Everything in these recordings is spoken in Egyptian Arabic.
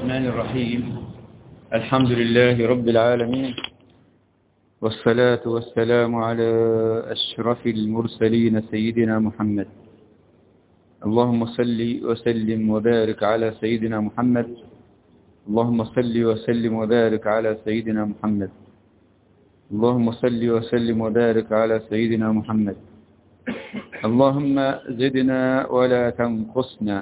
الرحمن الرحيم الحمد لله رب العالمين والصلاة والسلام على أشرف المرسلين سيدنا محمد اللهم صل وسلم وبارك على سيدنا محمد اللهم صل وسلم وبارك على سيدنا محمد اللهم صل وسلم وبارك على سيدنا محمد اللهم زدنا ولا تنقصنا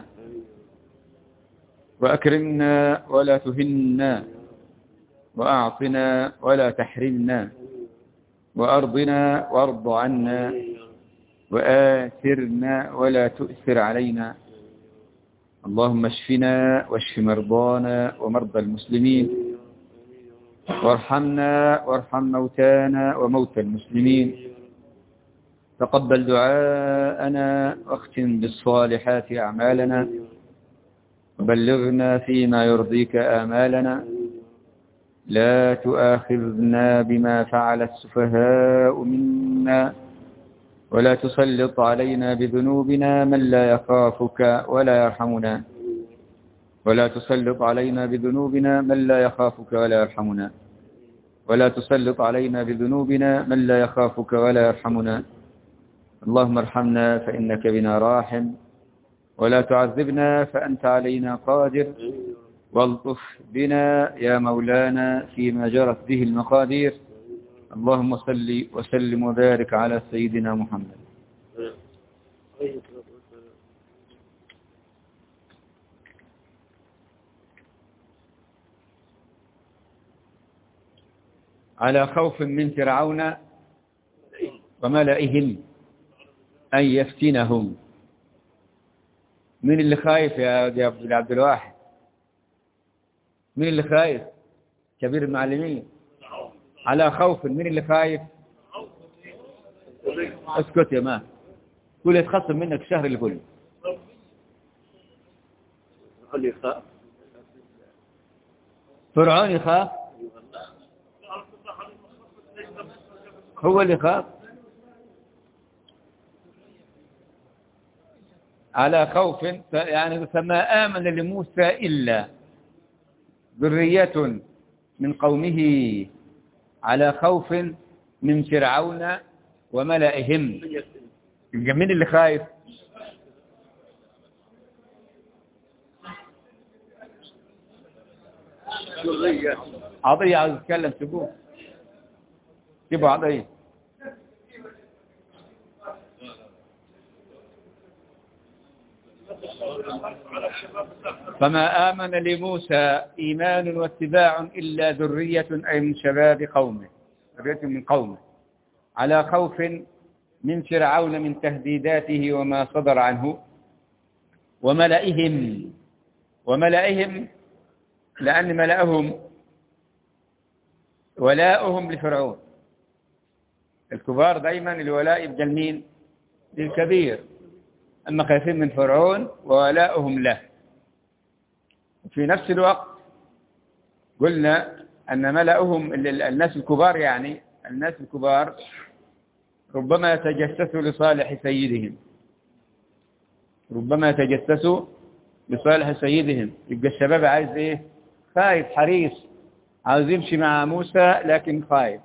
وأكرمنا ولا تهنا وأعطنا ولا تحرمنا وأرضنا وارض عنا وآثرنا ولا تؤثر علينا اللهم اشفنا واشف مرضانا ومرضى المسلمين وارحمنا وارحم موتانا وموتى المسلمين تقبل دعاءنا واختم بالصالحات أعمالنا وبلغنا فيما يرضيك آمالنا لا تؤاخذنا بما فعل السفهاء منا ولا تسلط علينا بذنوبنا من لا يخافك ولا يرحمنا ولا تسلط علينا بذنوبنا من لا يخافك ولا يرحمنا ولا تسلط علينا بذنوبنا من لا يخافك ولا يرحمنا اللهم ارحمنا فإنك بنا راحم ولا تعذبنا فأنت علينا قادر والطف بنا يا مولانا فيما جرت به المقادير اللهم صل وسلم وبارك على سيدنا محمد على خوف من فرعون وملئهم أن يفتنهم مين اللي خايف يا عبد الواحد مين اللي خايف كبير المعلمين على خوف مين اللي خايف اسكت يا مان كل يتخصم منك الشهر اللي كله فرعون يخاف هو اللي خاف على خوف يعني فما آمن لموسى إلا ذرية من قومه على خوف من فرعون وملئهم مين اللي خايف عضية عاوز يتكلم سيبوه سيبوا عضية فما آمن لموسى إيمان واتباع إلا ذرية أي من شباب قومه ذرية من قومه على خوف من فرعون من تهديداته وما صدر عنه وملئهم وملئهم لأن ملأهم ولاؤهم لفرعون الكبار دايما الولاء يبقى لمين للكبير أما خايفين من فرعون وولاؤهم له في نفس الوقت قلنا أن ملأهم الناس الكبار يعني الناس الكبار ربما يتجسسوا لصالح سيدهم ربما يتجسسوا لصالح سيدهم يبقى الشباب عايز ايه خايف حريص عاوز يمشي مع موسى لكن خايف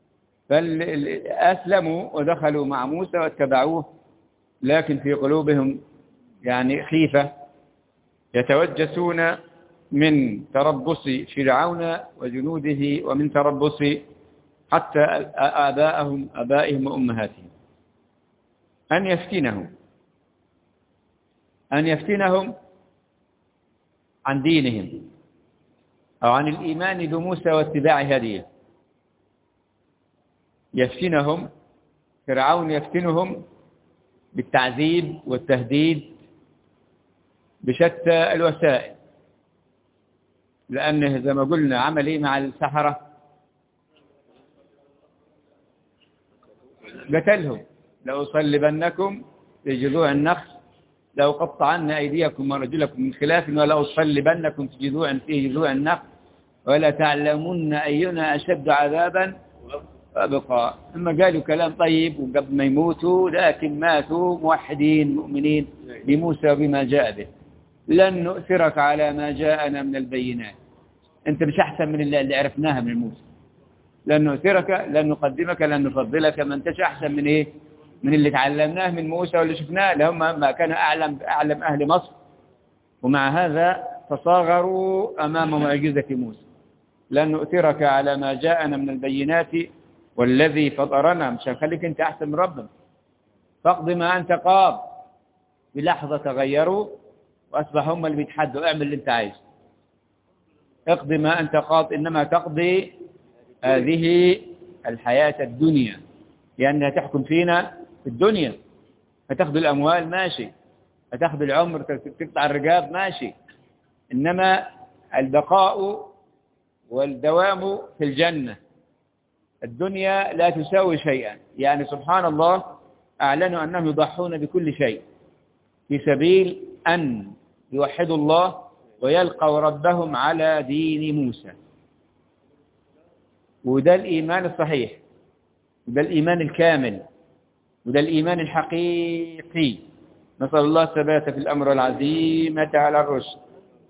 فأسلموا ودخلوا مع موسى واتبعوه لكن في قلوبهم يعني خيفة يتوجسون من تربص فرعون وجنوده ومن تربص حتى آباءهم أبائهم وأمهاتهم أن يفتنهم أن يفتنهم عن دينهم أو عن الإيمان بموسى واتباع هديه يفتنهم فرعون يفتنهم بالتعذيب والتهديد بشتى الوسائل لأنه زي ما قلنا عمل إيه مع السحرة قتلهم لأصلبنكم في جذوع النخل لو قطعن أيديكم ورجلكم من خلاف ولأصلبنكم في جذوع في جذوع النخل ولا تعلمن أينا أشد عذابا وأبقى ثم قالوا كلام طيب وقبل ما يموتوا لكن ماتوا موحدين مؤمنين بموسى وبما جاء به لن نؤثرك على ما جاءنا من البينات أنت مش أحسن من اللي اللي عرفناها من موسى لن نؤثرك لن نقدمك لن نفضلك ما أنتش أحسن من إيه من اللي تعلمناه من موسى واللي شفناه لهم ما كان أعلم أعلم أهل مصر ومع هذا تصاغروا أمام معجزة موسى لن نؤثرك على ما جاءنا من البينات والذي فطرنا مش هنخليك أنت أحسن من ربنا فاقض ما أنت قاض بلحظة تغيروا وأصبحوا هم اللي بيتحدوا اعمل اللي أنت عايزه اقض ما أنت قاض إنما تقضي هذه الحياة الدنيا لأنها تحكم فينا في الدنيا فتاخذ الأموال ماشي فتاخذ العمر تقطع الرقاب ماشي إنما البقاء والدوام في الجنة الدنيا لا تساوي شيئا يعني سبحان الله أعلنوا أنهم يضحون بكل شيء في سبيل أن يوحدوا الله ويلقوا ربهم على دين موسى وده الإيمان الصحيح وده الإيمان الكامل وده الإيمان الحقيقي نسأل الله الثبات في الأمر والعزيمة على الرشد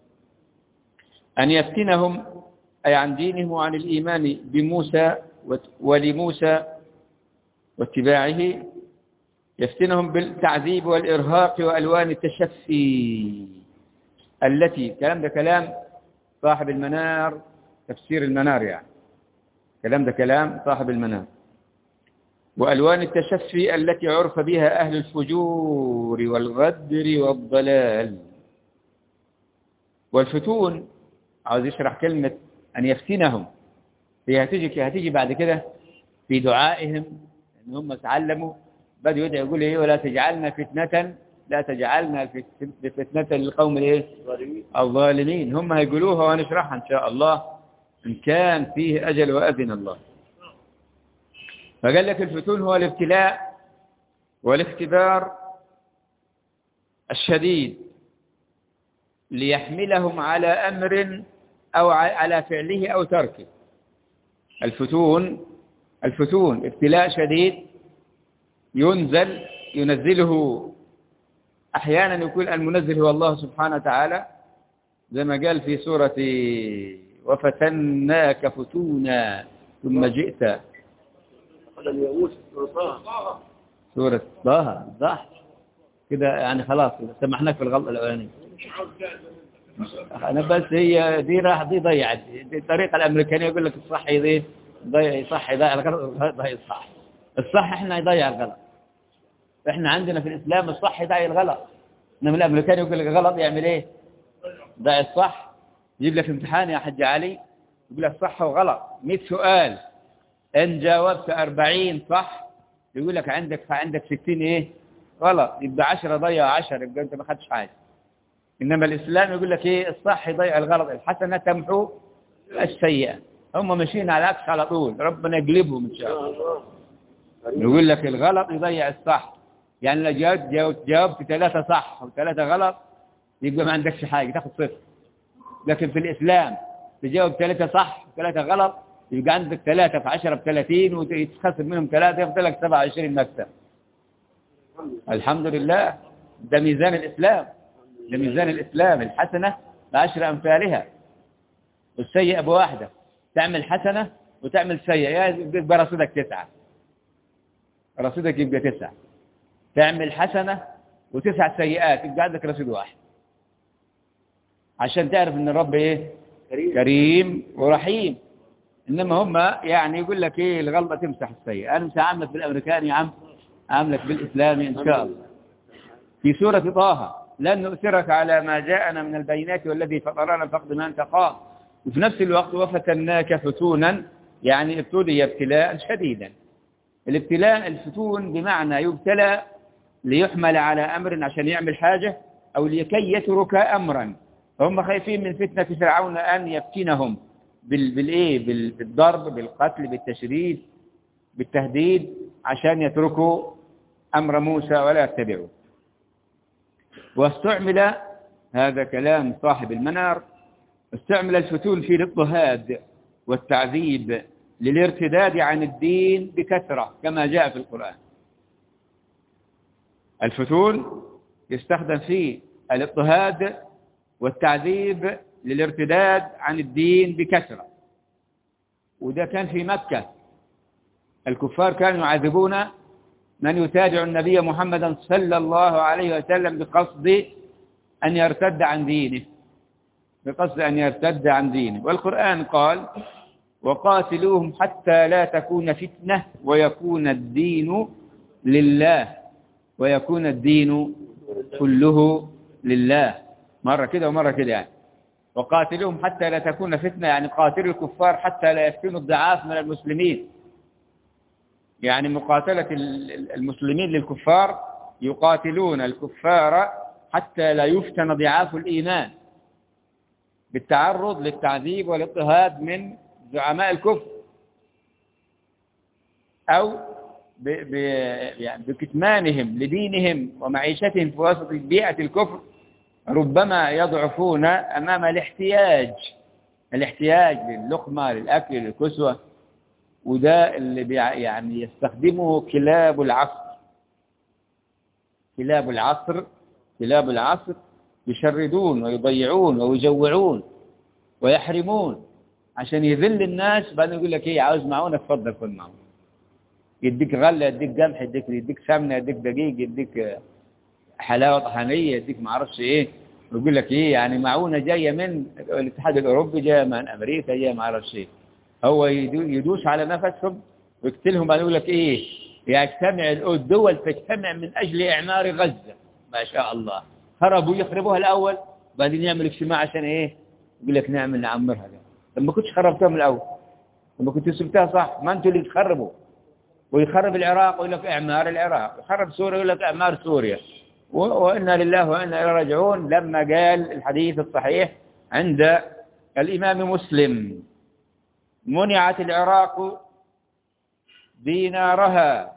أن يفتنهم أي عن دينهم وعن الإيمان بموسى ولموسى واتباعه يفتنهم بالتعذيب والإرهاق وألوان التشفي التي كلام ده كلام صاحب المنار تفسير المنار يعني كلام ده كلام صاحب المنار وألوان التشفي التي عرف بها أهل الفجور والغدر والضلال والفتون عاوز يشرح كلمة أن يفتنهم هي هتيجي هتيجي بعد كده في دعائهم ان هم تعلموا بدأوا يدعوا يقول ايه ولا تجعلنا فتنة لا تجعلنا فتنة للقوم الايه الظالمين هم هيقولوها ونشرحها ان شاء الله ان كان فيه اجل واذن الله فقال لك الفتون هو الابتلاء والاختبار الشديد ليحملهم على أمر أو على فعله أو تركه الفتون الفتون ابتلاء شديد ينزل ينزله أحيانا يكون المنزل هو الله سبحانه وتعالى زي ما قال في سورة وفتناك فتونا ثم جئت سورة طه صح كده يعني خلاص سمحناك في الغلط الأولاني أنا بس هي دي راح دي ضيعت دي الطريقة الأمريكانية يقول لك الصح دي ضيع صح يضيع الغلط ضيع الصح الصح احنا يضيع الغلط احنا عندنا في الإسلام الصح يضيع الغلط انما الأمريكاني يقول لك غلط يعمل ايه ضيع الصح يجيب لك امتحان يا حج علي يقول لك صح وغلط 100 سؤال ان جاوبت 40 صح يقول لك عندك عندك 60 ايه غلط يبقى 10 ضيع 10 يبقى انت ما خدتش حاجه انما الاسلام يقول لك ايه الصح يضيع الغلط الحسنه تمحو السيئه هم ماشيين على العكس على طول ربنا يقلبهم ان شاء الله يقول لك الغلط يضيع الصح يعني لو جاوبت جاوبت, جاوبت ثلاثة صح وثلاثة غلط يبقى ما عندكش حاجة تاخد صفر لكن في الإسلام تجاوب ثلاثة صح وثلاثة غلط يبقى عندك ثلاثة في عشرة بثلاثين ويتخسر منهم ثلاثة يفضل لك سبعة وعشرين مكتب الحمد لله ده ميزان الإسلام ده ميزان الإسلام الحسنة بعشر أمثالها والسيئة بواحدة تعمل حسنة وتعمل سيئة يبقى رصيدك تسعة رصيدك يبقى تسعة تعمل حسنة وتسع سيئات يبقى عندك رصيد واحد عشان تعرف ان الرب ايه كريم, كريم ورحيم انما هم يعني يقول لك ايه الغلطه تمسح السيئه انا مش هعاملك بالامريكاني يا عم عاملك بالاسلامي ان شاء الله في سوره طه لن نؤثرك على ما جاءنا من البينات والذي فطرنا فقد ما انت قام وفي نفس الوقت وفتناك فتونا يعني ابتلي ابتلاء شديدا الابتلاء الفتون بمعنى يبتلى ليحمل على أمر عشان يعمل حاجة أو لكي يترك أمرا هم خايفين من فتنة فرعون أن يفتنهم بالإيه بالضرب بالقتل بالتشريد بالتهديد عشان يتركوا أمر موسى ولا يتبعوا واستعمل هذا كلام صاحب المنار استعمل الفتون في الاضطهاد والتعذيب للارتداد عن الدين بكثرة كما جاء في القرآن الفتون يستخدم في الاضطهاد والتعذيب للارتداد عن الدين بكثرة وده كان في مكة الكفار كانوا يعذبون من يتابع النبي محمدا صلى الله عليه وسلم بقصد أن يرتد عن دينه بقصد أن يرتد عن دينه والقرآن قال وقاتلوهم حتى لا تكون فتنة ويكون الدين لله ويكون الدين كله لله مرة كده ومرة كده يعني وقاتلوهم حتى لا تكون فتنة يعني قاتلوا الكفار حتى لا يفتنوا الضعاف من المسلمين يعني مقاتلة المسلمين للكفار يقاتلون الكفار حتى لا يفتن ضعاف الإيمان بالتعرض للتعذيب والاضطهاد من زعماء الكفر أو ب ب يعني بكتمانهم لدينهم ومعيشتهم في وسط بيئة الكفر ربما يضعفون أمام الاحتياج الاحتياج للقمة للأكل للكسوة وده اللي يعني يستخدمه كلاب العصر كلاب العصر كلاب العصر يشردون ويضيعون ويجوعون ويحرمون عشان يذل الناس بعدين يقول لك ايه عاوز معونه اتفضل كل معونه يديك غله يديك قمح يديك يديك سمنه يديك دقيق يديك حلاوه طحانيه يديك ما اعرفش ايه ويقول لك ايه يعني معونه جايه من الاتحاد الاوروبي جايه من امريكا جايه ما اعرفش ايه هو يدوس على نفسهم ويقتلهم بعدين يقول لك ايه يجتمع الدول تجتمع من اجل اعمار غزه ما شاء الله هربوا يخربوها الاول بعدين يعمل اجتماع عشان ايه يقول لك نعمل نعمرها لما كنتش خربتها من الاول لما كنت سبتها صح ما انتوا اللي تخربوا ويخرب العراق ويقول لك اعمار العراق يخرب سوريا ويقول لك اعمار سوريا وانا لله وانا اليه راجعون لما قال الحديث الصحيح عند الامام مسلم منعت العراق دينارها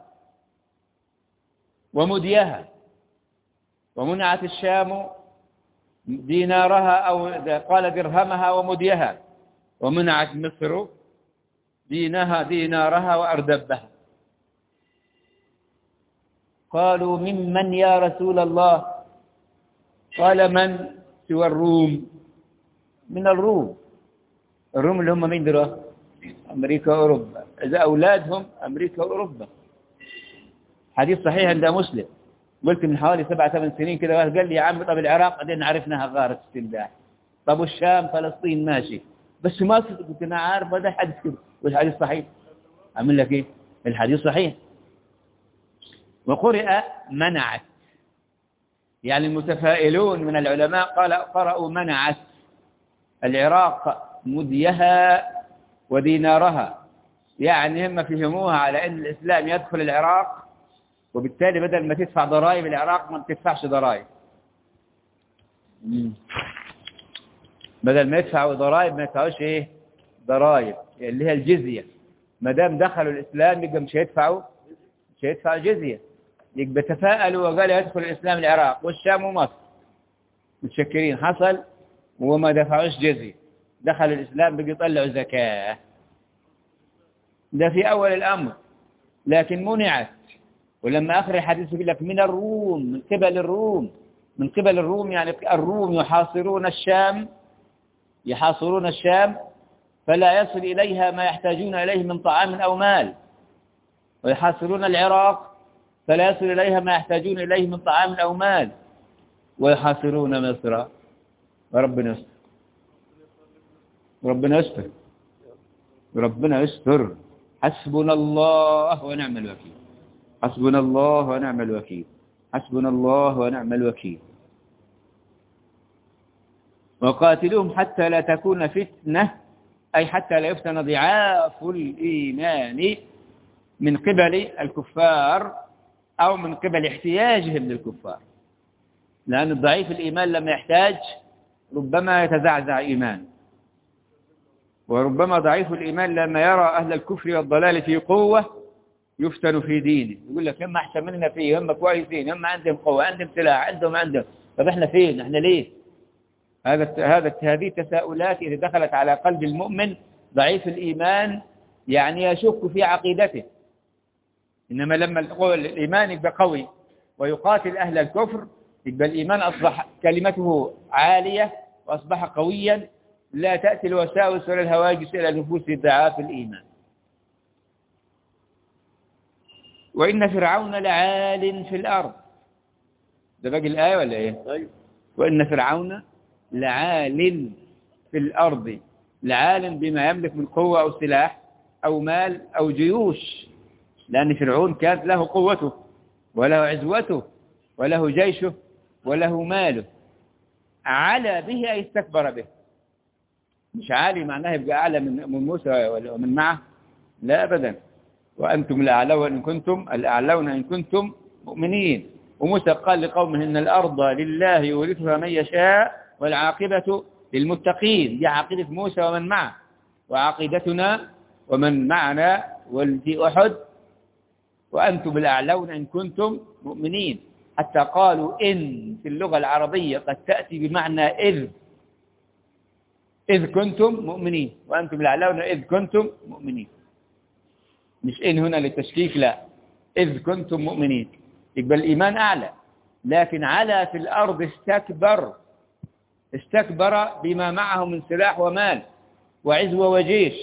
ومديها ومنعت الشام دينارها أو قال درهمها ومديها ومنعت مصر دينها دينارها وأردبها قالوا ممن يا رسول الله قال من سوى الروم من الروم الروم اللي هم مين دول أمريكا وأوروبا إذا أولادهم أمريكا وأوروبا حديث صحيح عند مسلم قلت من حوالي سبعة ثمان سنين كده قال لي يا عم طب العراق بعدين عرفناها غارة استنباح طب والشام فلسطين ماشي بس ما قلت انا عارف هذا حديث كده والحديث صحيح اعمل لك ايه الحديث صحيح وقرئ منعت يعني المتفائلون من العلماء قال قرأوا منعت العراق مديها ودينارها يعني هم فهموها على أن الإسلام يدخل العراق وبالتالي بدل ما تدفع ضرائب العراق ما بتدفعش ضرائب بدل ما يدفعوا ضرائب ما يدفعوش ايه ضرائب اللي هي الجزية ما دام دخلوا الإسلام يبقى مش هيدفعوا مش هيدفعوا جزية يبقى تفاءلوا وقالوا يدخل الإسلام العراق والشام ومصر متشكرين حصل وما دفعوش جزية دخلوا الإسلام بقي يطلعوا زكاة ده في أول الأمر لكن منعت ولما آخر الحديث يقول لك من الروم من قبل الروم من قبل الروم يعني الروم يحاصرون الشام يحاصرون الشام فلا يصل إليها ما يحتاجون إليه من طعام أو مال ويحاصرون العراق فلا يصل إليها ما يحتاجون إليه من طعام أو مال ويحاصرون مصر وربنا يستر ربنا يستر ربنا يستر حسبنا الله ونعم الوكيل حسبنا الله ونعم الوكيل حسبنا الله ونعم الوكيل وقاتلوهم حتى لا تكون فتنة أي حتى لا يفتن ضعاف الإيمان من قبل الكفار أو من قبل احتياجهم للكفار لأن الضعيف الإيمان لما يحتاج ربما يتزعزع إيمان وربما ضعيف الإيمان لما يرى أهل الكفر والضلال في قوة يفتن في دينه يقول لك هم أحسن مننا فيه هم كويسين هم عندهم قوة عندهم سلاح عندهم عندهم طب احنا فين احنا ليه هذا هذا هذه التساؤلات إذا دخلت على قلب المؤمن ضعيف الإيمان يعني يشك في عقيدته إنما لما الإيمان يبقى قوي ويقاتل أهل الكفر يبقى الإيمان أصبح كلمته عالية وأصبح قويا لا تأتي الوساوس ولا الهواجس إلى نفوس ضعاف الإيمان وإن فرعون لعال في الأرض ده باقي الآية ولا إيه؟ أيوة وإن فرعون لعال في الأرض لعال بما يملك من قوة أو سلاح أو مال أو جيوش لأن فرعون كانت له قوته وله عزوته وله جيشه وله ماله على به أي استكبر به مش عالي معناه يبقى أعلى من من موسى ومن معه لا أبدا وأنتم الأعلون إن كنتم الأعلون إن كنتم مؤمنين وموسى قال لقومه إن الأرض لله يورثها من يشاء والعاقبة للمتقين دي عقيدة موسى ومن معه وعقيدتنا ومن معنا والتي أحد وأنتم الأعلون إن كنتم مؤمنين حتى قالوا إن في اللغة العربية قد تأتي بمعنى إذ إذ كنتم مؤمنين وأنتم الأعلون إذ كنتم مؤمنين مش إن هنا للتشكيك لا إذ كنتم مؤمنين يبقى الإيمان أعلى لكن على في الأرض استكبر استكبر بما معه من سلاح ومال وعزوة وجيش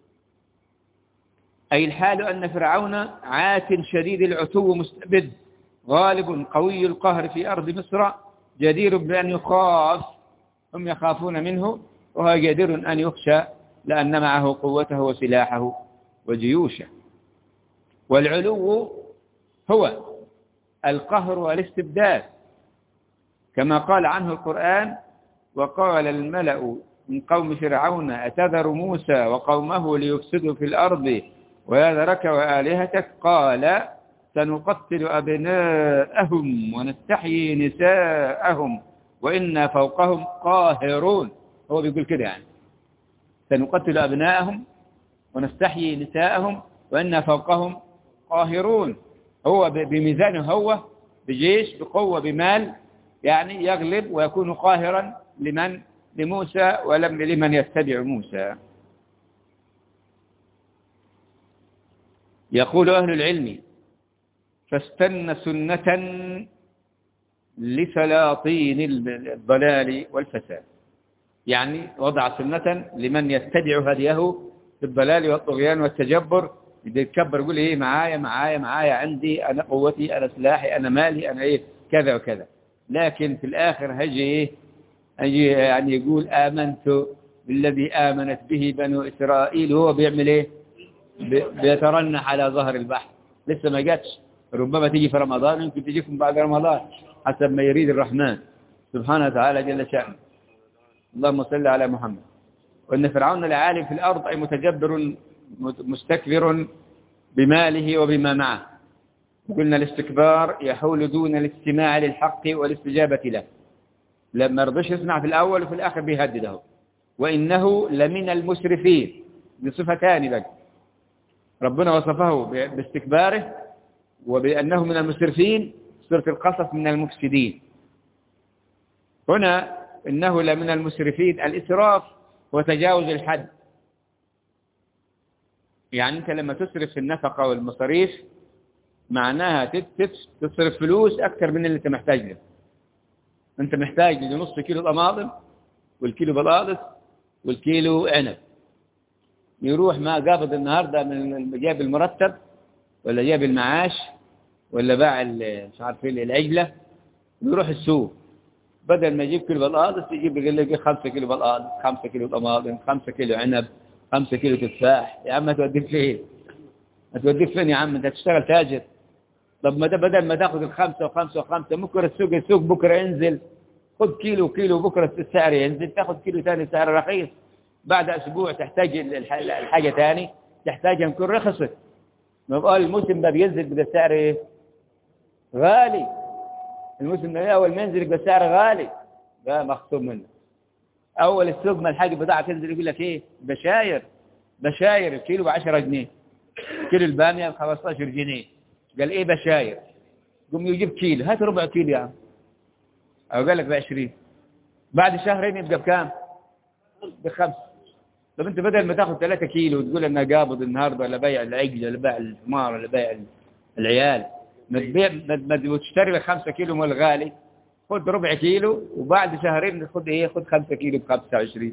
أي الحال أن فرعون عات شديد العتو مستبد غالب قوي القهر في أرض مصر جدير بأن يخاف هم يخافون منه وهو جدير أن يخشى لأن معه قوته وسلاحه وجيوشه والعلو هو القهر والاستبداد كما قال عنه القرآن وقال الملأ من قوم فرعون أتذر موسى وقومه ليفسدوا في الأرض ويذرك وآلهتك قال سنقتل أبناءهم ونستحيي نساءهم وإنا فوقهم قاهرون هو بيقول كده يعني سنقتل أبناءهم ونستحيي نساءهم وإنا فوقهم قاهرون هو بميزانه هو بجيش بقوة بمال يعني يغلب ويكون قاهرا لمن لموسى ولم لمن يتبع موسى يقول أهل العلم فاستن سنة لسلاطين الضلال والفساد يعني وضع سنة لمن يتبع هديه في الضلال والطغيان والتجبر بده يتكبر يقول ايه معايا معايا معايا عندي انا قوتي انا سلاحي انا مالي انا ايه كذا وكذا لكن في الاخر هيجي ايه هيجي يعني يقول امنت بالذي امنت به بنو اسرائيل هو بيعمل ايه بيترنح على ظهر البحر لسه ما جاتش ربما تيجي في رمضان يمكن تجيكم بعد رمضان حسب ما يريد الرحمن سبحانه وتعالى جل شأنه اللهم صل على محمد وأن فرعون العالم في الأرض أي متجبر مستكبر بماله وبما معه قلنا الاستكبار يحول دون الاستماع للحق والاستجابة له لما رضيش يسمع في الأول وفي الآخر بيهدده وإنه لمن المسرفين بصفتان بقى ربنا وصفه باستكباره وبأنه من المسرفين سورة القصص من المفسدين هنا إنه لمن المسرفين الإسراف وتجاوز الحد يعني أنت لما تصرف في النفقة والمصاريف معناها تصرف فلوس أكثر من اللي أنت محتاج له أنت محتاج لنص كيلو طماطم والكيلو بطاطس والكيلو عنب يروح ما قابض النهاردة من جاب المرتب ولا جاب المعاش ولا باع مش عارف ايه العجلة ويروح السوق بدل ما يجيب كيلو بطاطس يجيب يقول لك 5 كيلو بطاطس 5 كيلو طماطم 5 كيلو عنب 5 كيلو تفاح يا عم هتوديك فين هتوديك فين يا عم انت هتشتغل تاجر طب ما ده بدل ما تاخذ الخمسة وخمسة وخمسة بكرة السوق السوق بكرة ينزل خذ كيلو كيلو بكرة السعر ينزل تاخذ كيلو ثاني سعر رخيص بعد أسبوع تحتاج الحاجة ثاني تحتاجها تكون رخصت ما قال الموسم ده بينزل بده السعر ايه غالي الموسم ده اول ما ينزل يبقى السعر غالي ده مخصوم منه اول السوق ما الحاجه بضاعه تنزل يقول لك ايه بشاير بشاير الكيلو ب 10 جنيه كيلو الباميه ب 15 جنيه قال ايه بشاير قوم يجيب كيلو هات ربع كيلو يا عم او قال لك ب 20 بعد شهرين يبقى بكام بخمسه طب انت بدل ما تاخذ 3 كيلو وتقول انا قابض النهارده ولا بايع العجل ولا بايع الحمار ولا بايع العيال ما تبيع ما تشتري لك 5 كيلو من الغالي خد ربع كيلو وبعد شهرين خد ايه خد خمسة كيلو بخمسة وعشرين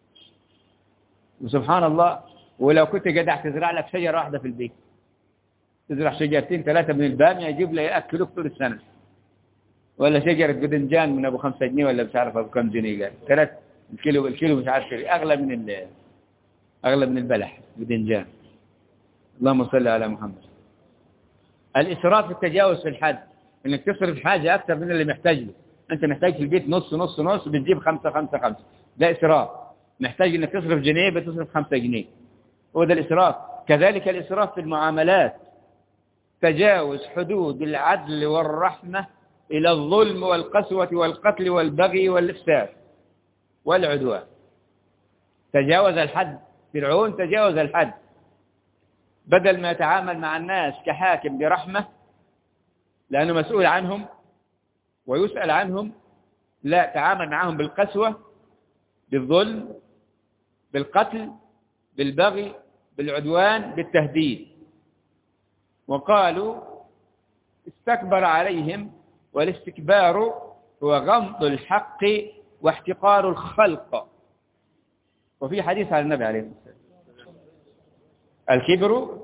وسبحان الله ولو كنت جدع تزرع لك شجرة واحدة في البيت تزرع شجرتين ثلاثة من البامية يجيب لي يأكلوك طول السنة ولا شجرة بدنجان من أبو خمسة جنيه ولا مش عارف أبو كم جنيه قال ثلاث الكيلو الكيلو مش عارف شري. أغلى من ال أغلى من البلح بدنجان اللهم صل على محمد الإسراف في التجاوز في الحد إنك تصرف حاجة أكثر من اللي محتاج له أنت محتاج في البيت نص نص نص بتجيب خمسة خمسة خمسة ده إسراف محتاج إنك تصرف جنيه بتصرف خمسة جنيه هو ده الإسراف كذلك الإسراف في المعاملات تجاوز حدود العدل والرحمة إلى الظلم والقسوة والقتل والبغي والإفساد والعدوان تجاوز الحد فرعون تجاوز الحد بدل ما يتعامل مع الناس كحاكم برحمة لأنه مسؤول عنهم ويسأل عنهم لا تعامل معهم بالقسوة بالظلم بالقتل بالبغي بالعدوان بالتهديد وقالوا استكبر عليهم والاستكبار هو غمض الحق واحتقار الخلق وفي حديث عن النبي عليه الصلاة والسلام الكبر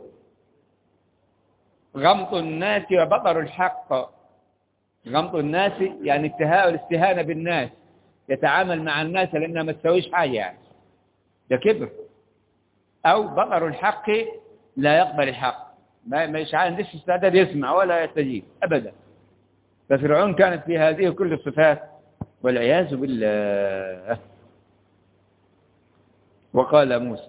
غمط الناس وبطر الحق غمط الناس يعني التهاء الاستهانة بالناس يتعامل مع الناس لأنها ما تسويش حاجة يعني ده كبر أو بطر الحق لا يقبل الحق ما مش عندش استعداد يسمع ولا يستجيب أبدا ففرعون كانت في هذه كل الصفات والعياذ بالله وقال موسى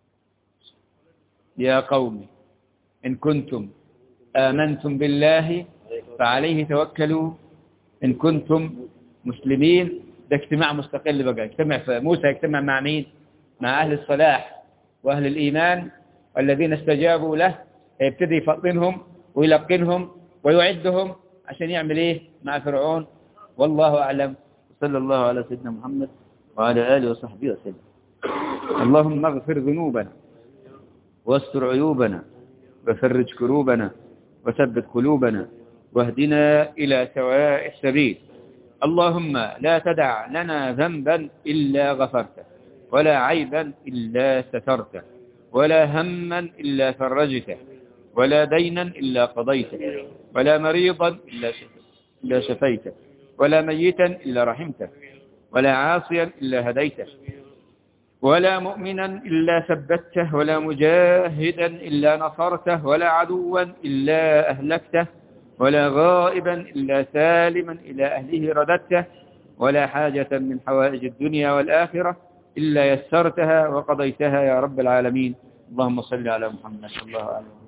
يا قوم إن كنتم آمنتم بالله فعليه توكلوا إن كنتم مسلمين ده اجتماع مستقل بقى اجتمع موسى يجتمع مع مين مع أهل الصلاح وأهل الإيمان والذين استجابوا له يبتدي يفطنهم ويلقنهم ويعدهم عشان يعمل ايه مع فرعون والله أعلم صلى الله على سيدنا محمد وعلى آله وصحبه وسلم اللهم اغفر ذنوبنا واستر عيوبنا وفرج كروبنا وثبت قلوبنا واهدنا إلى سواء السبيل اللهم لا تدع لنا ذنبا إلا غفرته ولا عيبا إلا سترته ولا هما إلا فرجته ولا دينا إلا قضيته ولا مريضا إلا إلا شفيته ولا ميتا إلا رحمته ولا عاصيا إلا هديته ولا مؤمنا إلا ثبته ولا مجاهدا إلا نصرته ولا عدوا إلا أهلكته ولا غائبا إلا سالما إلى أهله رددته ولا حاجة من حوائج الدنيا والآخرة إلا يسرتها وقضيتها يا رب العالمين اللهم صل على محمد صلى الله عليه وسلم